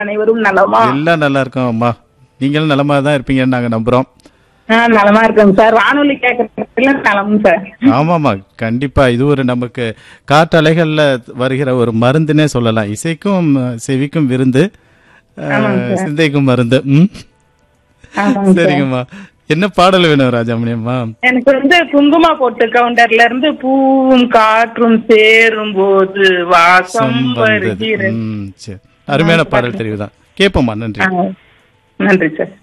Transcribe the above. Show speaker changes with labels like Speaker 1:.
Speaker 1: அனைவரும் நலமா
Speaker 2: எல்லாம் நல்லா இருக்கோம் அம்மா நீங்களும் நலமா தான் இருப்பீங்கன்னு நாங்க நம்புறோம்
Speaker 1: ஆ, நலமா இருக்கேங்க சார் வானொலி கேட்கறதுல நலம் சார்
Speaker 2: ஆமாமா கண்டிப்பா இது ஒரு நமக்கு காற்றலைகள்ல வருகிற ஒரு மருந்துனே சொல்லலாம் இசைக்கும் அஹ், செவிக்கும் விருந்து அஹ், சிந்தைக்கும் மருந்து ம்
Speaker 1: ஆமாங்க சார்.
Speaker 2: சரிங்கம்மா என்ன பாடல் வேணும் ராஜாமணியம்மா
Speaker 1: எனக்கு வந்து குங்கும போட்டு கவுண்டர்ல இருந்து பூவும் காற்றும் சேரும் போது வாசம்
Speaker 2: வந்தது
Speaker 1: வருகிறது
Speaker 2: ம், சரி அருமையான பாடல் தெரிவுதான் கேட்போம்மா நன்றி
Speaker 1: ஆ, நன்றி சார்